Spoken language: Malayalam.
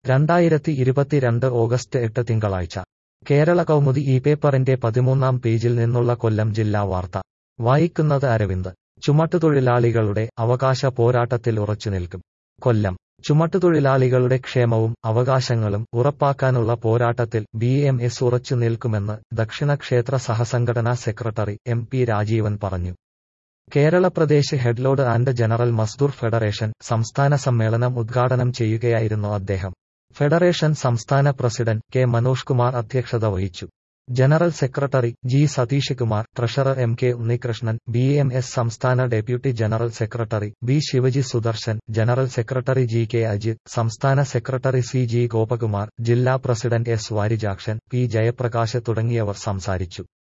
രണ്ടായിരത്തി ഇരുപത്തിരണ്ട് ഓഗസ്റ്റ് എട്ട് തിങ്കളാഴ്ച കേരള കൗമുദി ഈ പേപ്പറിന്റെ പതിമൂന്നാം പേജിൽ നിന്നുള്ള കൊല്ലം ജില്ലാ വാർത്ത വായിക്കുന്നത് അരവിന്ദ് ചുമട്ടുതൊഴിലാളികളുടെ അവകാശ പോരാട്ടത്തിൽ ഉറച്ചുനിൽക്കും കൊല്ലം ചുമട്ടുതൊഴിലാളികളുടെ ക്ഷേമവും അവകാശങ്ങളും ഉറപ്പാക്കാനുള്ള പോരാട്ടത്തിൽ ബി എം എസ് ഉറച്ചു നിൽക്കുമെന്ന് ദക്ഷിണ ക്ഷേത്ര സഹസംഘടനാ സെക്രട്ടറി എം പി രാജീവൻ പറഞ്ഞു Kerala Pradesh headload and general Mazdoor federation സംസ്ഥാന സമ്മേളനം ഉദ്ഘാടനം ചെയ്യുകയായിരുന്നു അദ്ദേഹം ഫെഡറേഷൻ സംസ്ഥാന പ്രസിഡന്റ് കെ മനോജ് കുമാർ അധ്യക്ഷത വഹിച്ചു general secretary G Satheesh Kumar treasurer M K Unnikrishnan B M S സംസ്ഥാന deputy general secretary B Sivaji Sudarshan general secretary G K Ajith സംസ്ഥാന സെക്രട്ടറി സി ജി ഗോപകുമാർ ജില്ലാ president S Varijakshan P Jayaprakash തുടങ്ങിയവർ സംസാരിച്ചു